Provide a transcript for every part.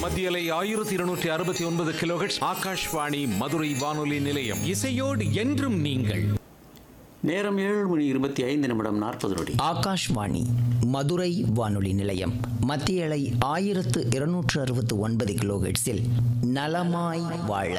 மத்தியலை ஆயிரத்தி இருநூற்றி அறுபத்தி ஒன்பது கிலோஹெட்ஸ் ஆகாஷ்வாணி மதுரை வானொலி நிலையம் இசையோடு என்றும் நீங்கள் நேரம் ஏழு மணி இருபத்தி ஐந்து நிமிடம் நாற்பது நொடி ஆகாஷ்வாணி மதுரை வானொலி நிலையம் மத்திய அலை ஆயிரத்து இருநூற்று அறுபத்து ஒன்பது கிலோஹெட்ஸில் நலமாய் வாழ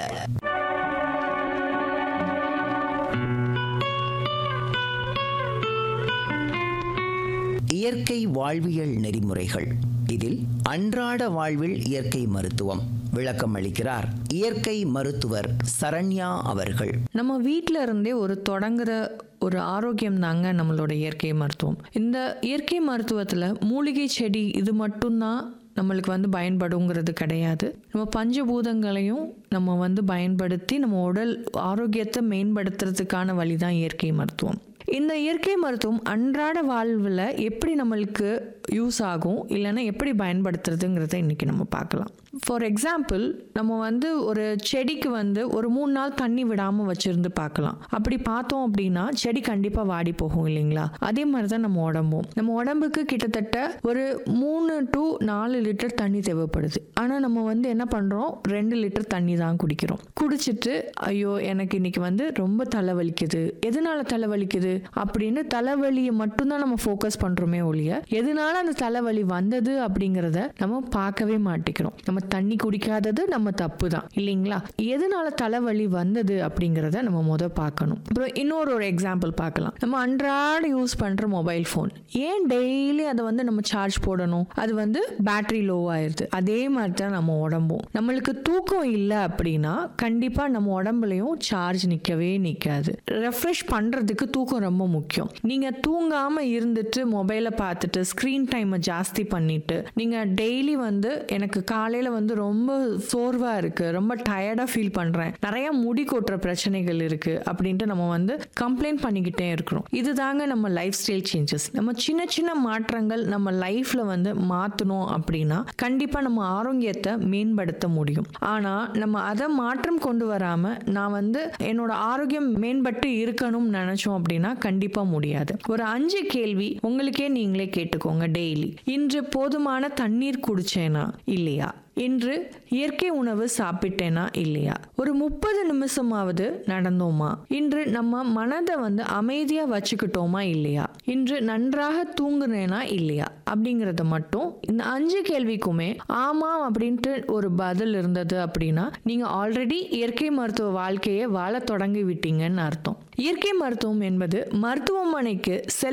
இயற்கை வாழ்வியல் நெறிமுறைகள் இதில் அன்றாட வாழ்வில் இயற்கை மருத்துவம் விளக்கம் அளிக்கிறார் இயற்கை மருத்துவர் சரண்யா அவர்கள் நம்ம வீட்டில் இருந்தே ஒரு தொடங்குற ஒரு ஆரோக்கியம் தாங்க நம்மளோட இயற்கை மருத்துவம் இந்த இயற்கை மருத்துவத்தில் மூலிகை செடி இது மட்டும்தான் நம்மளுக்கு வந்து பயன்படுங்கிறது கிடையாது நம்ம பஞ்சபூதங்களையும் நம்ம வந்து பயன்படுத்தி நம்ம உடல் ஆரோக்கியத்தை மேம்படுத்துறதுக்கான வழி தான் இயற்கை மருத்துவம் இந்த இயற்கை மருத்துவம் அன்றாட வாழ்வில் எப்படி நம்மளுக்கு யூஸ் ஆகும் இல்லைன்னா எப்படி பயன்படுத்துறதுங்கிறத இன்றைக்கி நம்ம பார்க்கலாம் ஃபார் எக்ஸாம்பிள் நம்ம வந்து ஒரு செடிக்கு வந்து ஒரு மூணு நாள் தண்ணி விடாமல் வச்சுருந்து பார்க்கலாம் அப்படி பார்த்தோம் அப்படின்னா செடி கண்டிப்பாக வாடி போகும் இல்லைங்களா அதே மாதிரி தான் நம்ம உடம்பும் நம்ம உடம்புக்கு கிட்டத்தட்ட ஒரு மூணு டு நாலு லிட்டர் தண்ணி தேவைப்படுது ஆனால் நம்ம வந்து என்ன பண்ணுறோம் ரெண்டு லிட்டர் தண்ணி தான் குடிக்கிறோம் குடிச்சிட்டு ஐயோ எனக்கு இன்னைக்கு வந்து ரொம்ப தலைவலிக்குது எதனால தலைவலிக்குது அப்படின்னு தலைவலியை மட்டும்தான் நம்ம ஃபோக்கஸ் பண்ணுறோமே ஒழிய எதனால அந்த தலைவலி வந்தது அப்படிங்கிறத நம்ம பார்க்கவே மாட்டேங்கிறோம் நம்ம தண்ணி குடிக்காதது நம்ம தப்பு தான் இல்லைங்களா எதனால தலைவலி வந்தது அப்படிங்கிறத நம்ம முத பார்க்கணும் அப்புறம் இன்னொரு ஒரு எக்ஸாம்பிள் பார்க்கலாம் நம்ம அன்றாட யூஸ் பண்ணுற மொபைல் ஃபோன் ஏன் டெய்லி அதை வந்து நம்ம சார்ஜ் போடணும் அது வந்து பேட்டரி லோ ஆயிருது அதே மாதிரி தான் நம்ம உடம்பும் நம்மளுக்கு தூக்கம் இல்லை அப்படின்னா கண்டிப்பாக நம்ம உடம்புலையும் சார்ஜ் நிற்கவே நிற்காது ரெஃப்ரெஷ் பண்ணுறதுக்கு தூக்கம் ரொம்ப முக்கியம் நீங்கள் தூங்காமல் இருந்துட்டு மொபைலை பார்த்துட்டு ஸ்க்ரீன் டைமை ஜாஸ்தி பண்ணிட்டு நீங்கள் டெய்லி வந்து எனக்கு காலையில் வந்து ரொம்ப சோர்வாக இருக்குது ரொம்ப டயர்டாக ஃபீல் பண்ணுறேன் நிறைய முடி கொட்டுற பிரச்சனைகள் இருக்குது அப்படின்ட்டு நம்ம வந்து கம்ப்ளைண்ட் பண்ணிக்கிட்டே இருக்கிறோம் இதுதாங்க நம்ம லைஃப் ஸ்டைல் சேஞ்சஸ் நம்ம சின்ன சின்ன மாற்றங்கள் நம்ம லைஃப்பில் வந்து மாற்றணும் அப்படின்னா கண்டிப்பாக நம்ம ஆரோக்கியத்தை மேம்படுத்த முடியும் ஆனால் நம்ம அதை மாற்றம் கொண்டு வராமல் நான் வந்து என்னோட ஆரோக்கியம் மேம்பட்டு இருக்கணும்னு நினச்சோம் அப்படின்னா கண்டிப்பாக முடியாது ஒரு அஞ்சு கேள்வி உங்களுக்கே நீங்களே கேட்டுக்கோங்க டெய்லி இன்று போதுமான தண்ணீர் குடிச்சேனா இல்லையா இன்று இயற்கை உணவு சாப்பிட்டேனா இல்லையா ஒரு முப்பது நிமிஷமாவது நடந்தோமா இன்று நம்ம மனதை வந்து அமைதியாக வச்சுக்கிட்டோமா இல்லையா இன்று நன்றாக தூங்குனேனா இல்லையா அப்படிங்கிறத மட்டும் இந்த அஞ்சு கேள்விக்குமே ஆமாம் அப்படின்ட்டு ஒரு பதில் இருந்தது அப்படின்னா நீங்கள் ஆல்ரெடி இயற்கை மருத்துவ வாழ்க்கையை வாழ தொடங்கி விட்டீங்கன்னு அர்த்தம் இயற்கை மருத்துவம் என்பது மருத்துவமனைக்கு செல்